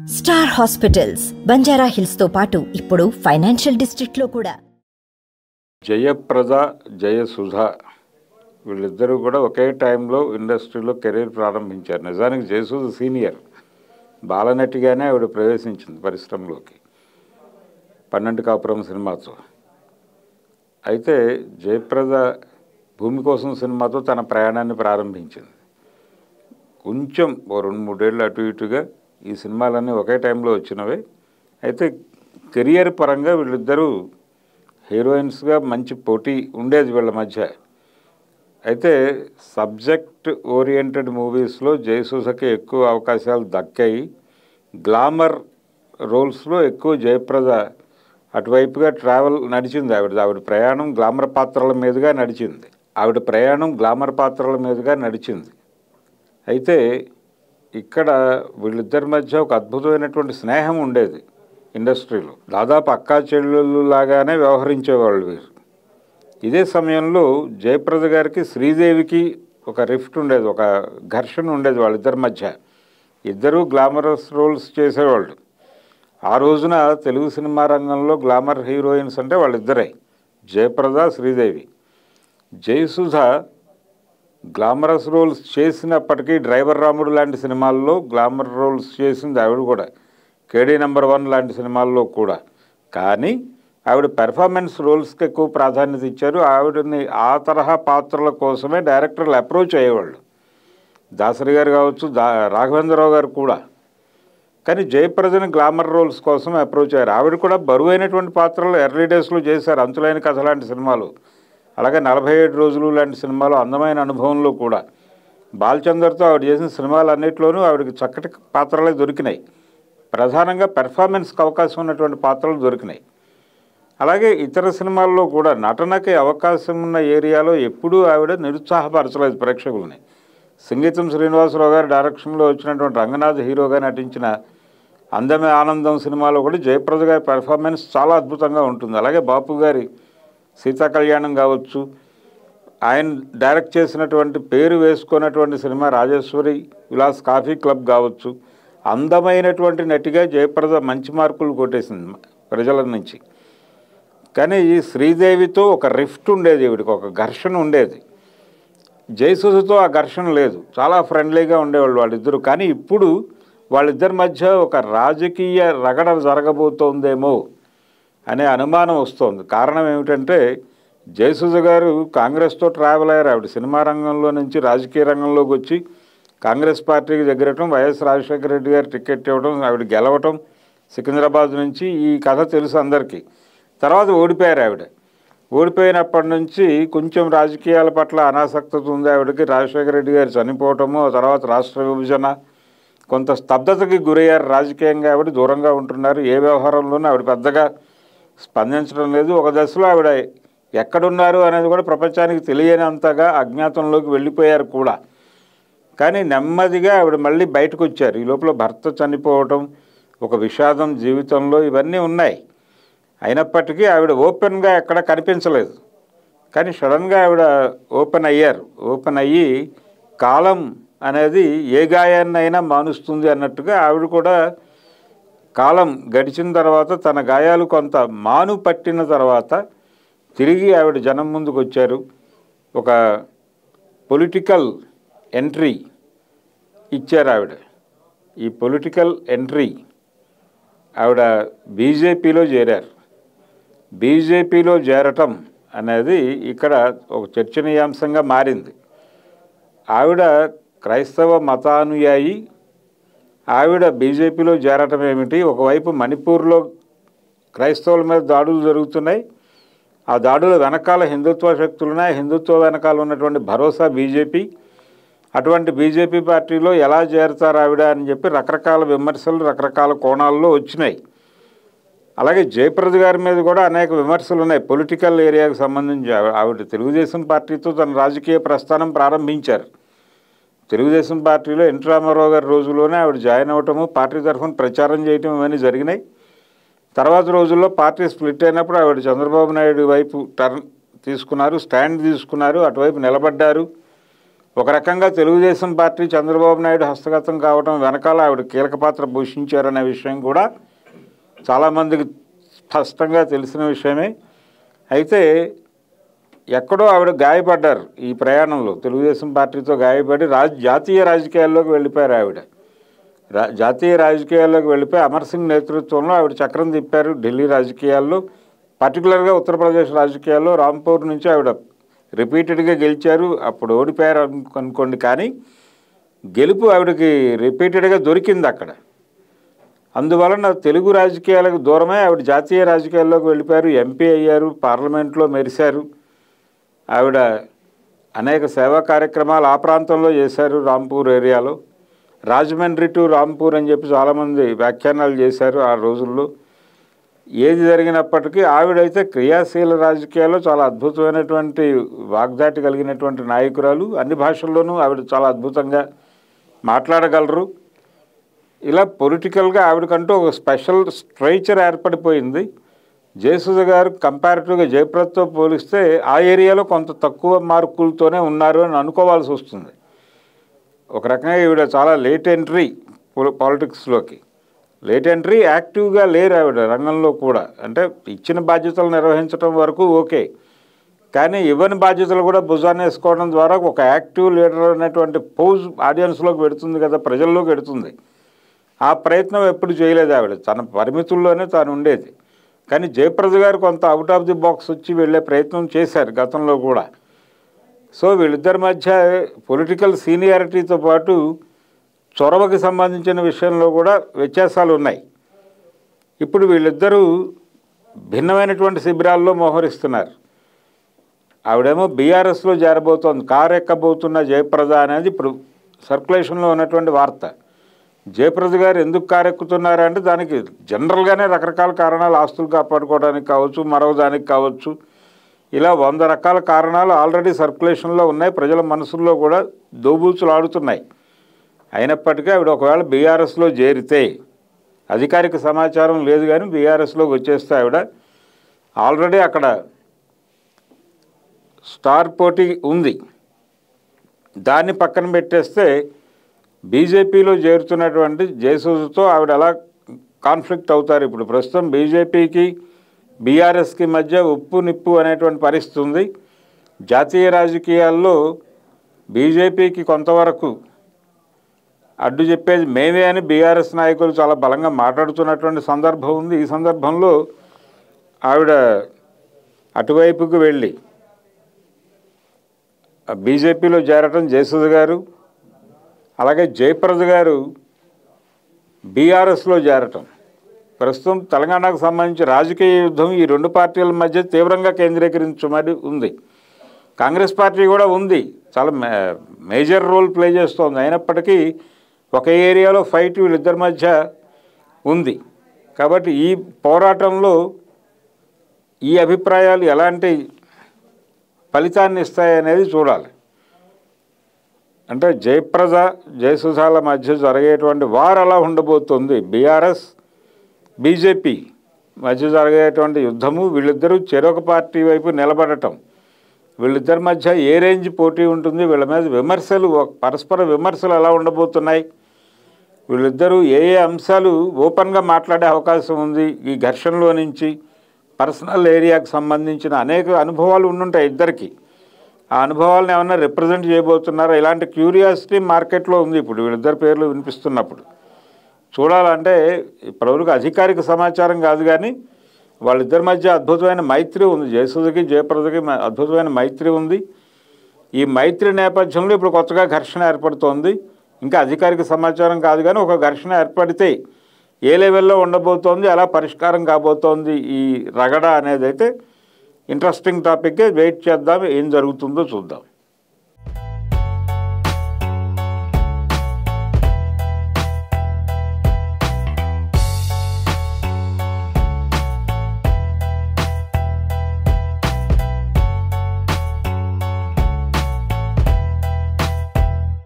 star hospitals Banjara hills తో పాటు ఇప్పుడు ఫైనాన్షియల్ డిస్ట్రిక్ట్ లో కూడా జయప్రద జయసుధ వీళ్ళిద్దరూ కూడా ఒకే టైంలో ఇండస్ట్రీలో కెరీర్ ప్రారంభించారు నిజానికి జయసుధ సీనియర్ బాలనటిగానే ఆవిడ ప్రవేశించింది పరిశ్రమలోకి పన్నెండు కాపురం సినిమాతో అయితే జయప్రద భూమి కోసం సినిమాతో తన ప్రయాణాన్ని ప్రారంభించింది కొంచెం ఓ రెండు మూడేళ్ళు అటు ఇటుగా ఈ సినిమాలన్నీ ఒకే టైంలో వచ్చినవే అయితే కెరియర్ పరంగా వీళ్ళిద్దరూ హీరోయిన్స్గా మంచి పోటీ ఉండేది వీళ్ళ మధ్య అయితే సబ్జెక్ట్ ఓరియంటెడ్ మూవీస్లో జయసూసకి ఎక్కువ అవకాశాలు దక్కాయి గ్లామర్ రోల్స్లో ఎక్కువ జయప్రద అటువైపుగా ట్రావెల్ నడిచింది ఆవిడ ఆవిడ ప్రయాణం గ్లామర్ పాత్రల మీదుగా నడిచింది ఆవిడ ప్రయాణం గ్లామర్ పాత్రల మీదుగా నడిచింది అయితే ఇక్కడ వీళ్ళిద్దరి మధ్య ఒక అద్భుతమైనటువంటి స్నేహం ఉండేది ఇండస్ట్రీలో దాదాపు అక్కా చెల్లెళ్ళు లాగానే వ్యవహరించేవాళ్ళు వీరు ఇదే సమయంలో జయప్రద గారికి శ్రీదేవికి ఒక రిఫ్ట్ ఉండేది ఒక ఘర్షణ ఉండేది వాళ్ళిద్దరి మధ్య ఇద్దరూ గ్లామరస్ రోల్స్ చేసేవాళ్ళు ఆ రోజున తెలుగు సినిమా రంగంలో గ్లామర్ హీరోయిన్స్ అంటే వాళ్ళిద్దరే జయప్రద శ్రీదేవి జయసుధ గ్లామరస్ రోల్స్ చేసినప్పటికీ డ్రైవర్ రాముడు లాంటి సినిమాల్లో గ్లామర్ రోల్స్ చేసింది ఆవిడ కూడా కేడీ నెంబర్ వన్ లాంటి సినిమాల్లో కూడా కానీ ఆవిడ పెర్ఫార్మెన్స్ రోల్స్కి ఎక్కువ ప్రాధాన్యత ఇచ్చారు ఆవిడని ఆ తరహా పాత్రల కోసమే డైరెక్టర్లు అప్రోచ్ అయ్యేవాళ్ళు దాసరి గారు కావచ్చు దా రాఘవేంద్రరావు గారు కూడా కానీ జయప్రదని గ్లామర్ రోల్స్ కోసం అప్రోచ్ అయ్యారు ఆవిడ కూడా బరువైనటువంటి పాత్రలు ఎర్లీ డేస్లో చేశారు అంతులైన కథ లాంటి సినిమాలు అలాగే నలభై ఏడు రోజులు లాంటి సినిమాలు అందమైన అనుభవంలో కూడా బాలచందర్తో ఆవిడ చేసిన సినిమాలన్నింటిలోనూ ఆవిడకి చక్కటి పాత్రలే దొరికినాయి ప్రధానంగా పెర్ఫార్మెన్స్కి అవకాశం ఉన్నటువంటి పాత్రలు దొరికినాయి అలాగే ఇతర సినిమాల్లో కూడా నటనకి అవకాశం ఉన్న ఏరియాలో ఎప్పుడూ ఆవిడ నిరుత్సాహపరచలేదు ప్రేక్షకుల్ని సంగీతం శ్రీనివాసరావు గారి డైరెక్షన్లో వచ్చినటువంటి రంగనాథ్ హీరోగా నటించిన అందమే ఆనందం సినిమాలో కూడా జయప్రద గారి పెర్ఫార్మెన్స్ చాలా అద్భుతంగా ఉంటుంది అలాగే బాపు గారి సీతా కళ్యాణం కావచ్చు ఆయన డైరెక్ట్ చేసినటువంటి పేరు వేసుకున్నటువంటి సినిమా రాజేశ్వరి విలాస్ కాఫీ క్లబ్ కావచ్చు అందమైనటువంటి నటిగా జయప్రద మంచి మార్కులు కొట్టేసింది ప్రజల నుంచి కానీ ఈ శ్రీదేవితో ఒక రిఫ్ట్ ఉండేది ఈవిడికి ఒక ఘర్షణ ఉండేది జయసుధతో ఆ ఘర్షణ లేదు చాలా ఫ్రెండ్లీగా ఉండేవాళ్ళు వాళ్ళిద్దరు కానీ ఇప్పుడు వాళ్ళిద్దరి మధ్య ఒక రాజకీయ రగడ జరగబోతోందేమో అనే అనుమానం వస్తోంది కారణం ఏమిటంటే జయసుధ గారు కాంగ్రెస్తో ట్రావెల్ అయ్యారు ఆవిడ సినిమా రంగంలో నుంచి రాజకీయ రంగంలోకి వచ్చి కాంగ్రెస్ పార్టీకి దగ్గరటం వైఎస్ రాజశేఖర రెడ్డి గారు టికెట్ ఇవ్వడం ఆవిడ గెలవటం సికింద్రాబాద్ నుంచి ఈ కథ తెలుసు అందరికీ తర్వాత ఓడిపోయారు ఆవిడ ఓడిపోయినప్పటి నుంచి కొంచెం రాజకీయాల పట్ల అనాసక్తత ఉంది ఆవిడకి రాజశేఖర రెడ్డి గారు చనిపోవటము ఆ తర్వాత రాష్ట్ర విభజన కొంత స్తబ్దతకి గురయ్యారు రాజకీయంగా ఆవిడ దూరంగా ఉంటున్నారు ఏ వ్యవహారంలోనూ ఆవిడ పెద్దగా స్పందించడం లేదు ఒక దశలో ఆవిడ ఎక్కడున్నారు అనేది కూడా ప్రపంచానికి తెలియనంతగా అజ్ఞాతంలోకి వెళ్ళిపోయారు కూడా కానీ నెమ్మదిగా ఆవిడ మళ్ళీ బయటకు వచ్చారు ఈ లోపల భర్త చనిపోవటం ఒక విషాదం జీవితంలో ఇవన్నీ ఉన్నాయి అయినప్పటికీ ఆవిడ ఓపెన్గా ఎక్కడ కనిపించలేదు కానీ సడన్గా ఆవిడ ఓపెన్ అయ్యారు ఓపెన్ అయ్యి కాలం అనేది ఏ గాయాన్నైనా మానుస్తుంది అన్నట్టుగా ఆవిడ కూడా కాలం గడిచిన తర్వాత తన గాయాలు కొంత మాను పట్టిన తర్వాత తిరిగి ఆవిడ జనం ముందుకు వచ్చారు ఒక పొలిటికల్ ఎంట్రీ ఇచ్చారు ఆవిడ ఈ పొలిటికల్ ఎంట్రీ ఆవిడ బీజేపీలో చేరారు బీజేపీలో చేరటం అనేది ఇక్కడ ఒక చర్చనీయాంశంగా మారింది ఆవిడ క్రైస్తవ మతానుయాయి ఆవిడ బీజేపీలో చేరటం ఏమిటి ఒకవైపు మణిపూర్లో క్రైస్తవుల మీద దాడులు జరుగుతున్నాయి ఆ దాడుల వెనకాల హిందుత్వ శక్తులున్నాయి హిందుత్వ వెనకాల ఉన్నటువంటి భరోసా బీజేపీ అటువంటి బీజేపీ పార్టీలో ఎలా చేరుతారు ఆవిడ అని చెప్పి రకరకాల విమర్శలు రకరకాల కోణాల్లో వచ్చినాయి అలాగే జయప్రద గారి మీద కూడా అనేక విమర్శలు ఉన్నాయి పొలిటికల్ ఏరియాకు సంబంధించి ఆవిడ తెలుగుదేశం పార్టీతో తన రాజకీయ ప్రస్థానం ప్రారంభించారు తెలుగుదేశం పార్టీలో ఎన్టీ రామారావు గారి రోజుల్లోనే ఆవిడ జాయిన్ అవ్వటము పార్టీ తరఫున ప్రచారం చేయటం ఇవన్నీ జరిగినాయి తర్వాత రోజుల్లో పార్టీ స్ప్లిట్ అయినప్పుడు ఆవిడ చంద్రబాబు నాయుడు వైపు టర్న్ తీసుకున్నారు స్టాండ్ తీసుకున్నారు అటువైపు నిలబడ్డారు ఒక రకంగా తెలుగుదేశం పార్టీ చంద్రబాబు నాయుడు హస్తగతం కావడం వెనకాల ఆవిడ కీలక పాత్ర పోషించారనే విషయం కూడా చాలామందికి స్పష్టంగా తెలిసిన విషయమే అయితే ఎక్కడో ఆవిడ గాయపడ్డారు ఈ ప్రయాణంలో తెలుగుదేశం పార్టీతో గాయపడి రాజ్ జాతీయ రాజకీయాల్లోకి వెళ్ళిపోయారు ఆవిడ రా జాతీయ రాజకీయాల్లోకి వెళ్ళిపోయి అమర్ సింగ్ నేతృత్వంలో ఆవిడ చక్రం తిప్పారు ఢిల్లీ రాజకీయాల్లో పర్టికులర్గా ఉత్తరప్రదేశ్ రాజకీయాల్లో రాంపూర్ నుంచి ఆవిడ రిపీటెడ్గా గెలిచారు అప్పుడు ఓడిపోయారు అను- అనుకోండి కానీ గెలుపు ఆవిడకి రిపీటెడ్గా దొరికింది అక్కడ అందువలన తెలుగు రాజకీయాలకు దూరమై ఆవిడ జాతీయ రాజకీయాల్లోకి వెళ్ళిపోయారు ఎంపీ అయ్యారు పార్లమెంట్లో మెరిశారు ఆవిడ అనేక సేవా కార్యక్రమాలు ఆ ప్రాంతంలో చేశారు రాంపూర్ ఏరియాలో రాజమండ్రి టు రాంపూర్ అని చెప్పి చాలామంది వ్యాఖ్యానాలు చేశారు ఆ రోజుల్లో ఏది జరిగినప్పటికీ ఆవిడైతే క్రియాశీల రాజకీయాల్లో చాలా అద్భుతమైనటువంటి వాగ్దాటి కలిగినటువంటి నాయకురాలు అన్ని భాషల్లోనూ ఆవిడ చాలా అద్భుతంగా మాట్లాడగలరు ఇలా పొలిటికల్గా ఆవిడకంటూ ఒక స్పెషల్ స్ట్రైచర్ ఏర్పడిపోయింది జయసుధ గారు కంపారిటివ్గా జయప్రద్తో పోలిస్తే ఆ ఏరియాలో కొంత తక్కువ మార్కులతోనే ఉన్నారు అని అనుకోవాల్సి వస్తుంది ఒక రకంగా ఈవిడ చాలా లేట్ ఎంట్రీ పాలిటిక్స్లోకి లేట్ ఎంట్రీ యాక్టివ్గా లేరు ఆవిడ రంగంలో కూడా అంటే ఇచ్చిన బాధ్యతలు నిర్వహించడం వరకు ఓకే కానీ ఇవ్వని బాధ్యతలు కూడా భుజాన్ని వేసుకోవడం ద్వారా ఒక యాక్టివ్ లీడర్ అనేటువంటి పోజ్ ఆడియన్స్లోకి పెడుతుంది కదా ప్రజల్లోకి పెడుతుంది ఆ ప్రయత్నం ఎప్పుడు చేయలేదు ఆవిడ తన పరిమితుల్లోనే తాను ఉండేది కానీ జయప్రద గారు కొంత అవుట్ ఆఫ్ ది బాక్స్ వచ్చి వెళ్ళే ప్రయత్నం చేశారు గతంలో కూడా సో వీళ్ళిద్దరి మధ్య పొలిటికల్ సీనియారిటీతో పాటు చొరవకి సంబంధించిన విషయంలో కూడా వ్యత్యాసాలు ఉన్నాయి ఇప్పుడు వీళ్ళిద్దరూ భిన్నమైనటువంటి శిబిరాల్లో మోహరిస్తున్నారు ఆవిడేమో బీఆర్ఎస్లో చేరబోతోంది కారు ఎక్కబోతున్న జయప్రద అనేది ఇప్పుడు సర్క్యులేషన్లో ఉన్నటువంటి వార్త జయప్రద గారు ఎందుకు కారెక్కుతున్నారు అంటే దానికి జనరల్గానే రకరకాల కారణాలు ఆస్తులు కాపాడుకోవడానికి కావచ్చు మరో దానికి కావచ్చు ఇలా వంద రకాల కారణాలు ఆల్రెడీ సర్క్యులేషన్లో ఉన్నాయి ప్రజల మనసుల్లో కూడా దోబూచులు ఆడుతున్నాయి అయినప్పటికీ ఆవిడ ఒకవేళ బీఆర్ఎస్లో చేరితే అధికారిక సమాచారం లేదు కానీ బీఆర్ఎస్లోకి వచ్చేస్తే ఆవిడ ఆల్రెడీ అక్కడ స్టార్ పోటీ ఉంది దాన్ని పక్కన పెట్టేస్తే బీజేపీలో చేరుతున్నటువంటి జయసూజతో ఆవిడ ఎలా కాన్ఫ్లిక్ట్ అవుతారు ఇప్పుడు ప్రస్తుతం బీజేపీకి బీఆర్ఎస్కి మధ్య ఉప్పు నిప్పు అనేటువంటి పరిస్థితి ఉంది జాతీయ రాజకీయాల్లో బీజేపీకి కొంతవరకు అడ్డు చెప్పేది మేమే అని బీఆర్ఎస్ నాయకులు చాలా బలంగా మాట్లాడుతున్నటువంటి సందర్భం ఉంది ఈ సందర్భంలో ఆవిడ అటువైపుకు వెళ్ళి బీజేపీలో చేరటం జయసుధ గారు అలాగే జయప్రద గారు బీఆర్ఎస్లో చేరటం ప్రస్తుతం తెలంగాణకు సంబంధించి రాజకీయ యుద్ధం ఈ రెండు పార్టీల మధ్య తీవ్రంగా కేంద్రీకరించమని ఉంది కాంగ్రెస్ పార్టీ కూడా ఉంది చాలా మే మేజర్ రోల్ ప్లే చేస్తోంది అయినప్పటికీ ఒక ఏరియాలో ఫైట్ వీళ్ళిద్దరి మధ్య ఉంది కాబట్టి ఈ పోరాటంలో ఈ అభిప్రాయాలు ఎలాంటి ఫలితాన్ని ఇస్తాయనేది చూడాలి అంటే జయప్రద జయసుధాల మధ్య జరిగేటువంటి వార్ అలా ఉండబోతుంది బీఆర్ఎస్ బీజేపీ మధ్య జరిగేటువంటి యుద్ధము వీళ్ళిద్దరూ చెరొక పార్టీ వైపు నిలబడటం వీళ్ళిద్దరి మధ్య ఏ రేంజ్ పోటీ ఉంటుంది వీళ్ళ మీద విమర్శలు ఒక- పరస్పర విమర్శలు ఎలా ఉండబోతున్నాయి వీళ్ళిద్దరూ ఏ ఏ అంశాలు ఓపెన్గా మాట్లాడే అవకాశం ఉంది ఈ ఘర్షణలో నుంచి పర్సనల్ ఏరియాకు సంబంధించిన అనేక అనుభవాలు ఉండుంటాయి ఇద్దరికి ఆ అనుభవాలను ఏమన్నా రిప్రజెంట్ చేయబోతున్నారా ఇలాంటి క్యూరియాసిటీ మార్కెట్లో ఉంది ఇప్పుడు వీళ్ళిద్దరి పేర్లు వినిపిస్తున్నప్పుడు చూడాలంటే ఇప్పటివరకు అధికారిక సమాచారం కాదు కానీ వాళ్ళిద్దరి మధ్య అద్భుతమైన మైత్రి ఉంది జయసుధకి జయప్రదకి మ- అద్భుతమైన మైత్రి ఉంది ఈ మైత్రి నేపథ్యంలో ఇప్పుడు కొత్తగా ఘర్షణ ఏర్పడుతోంది ఇంకా అధికారిక సమాచారం కాదు కానీ ఒక ఘర్షణ ఏర్పడితే ఏ లెవెల్లో ఉండబోతోంది ఎలా పరిష్కారం కాబోతోంది ఈ రగడ అనేది అయితే ఇంట్రెస్టింగ్ టాపిక్కే వెయిట్ చేద్దాం ఏం జరుగుతుందో చూద్దాం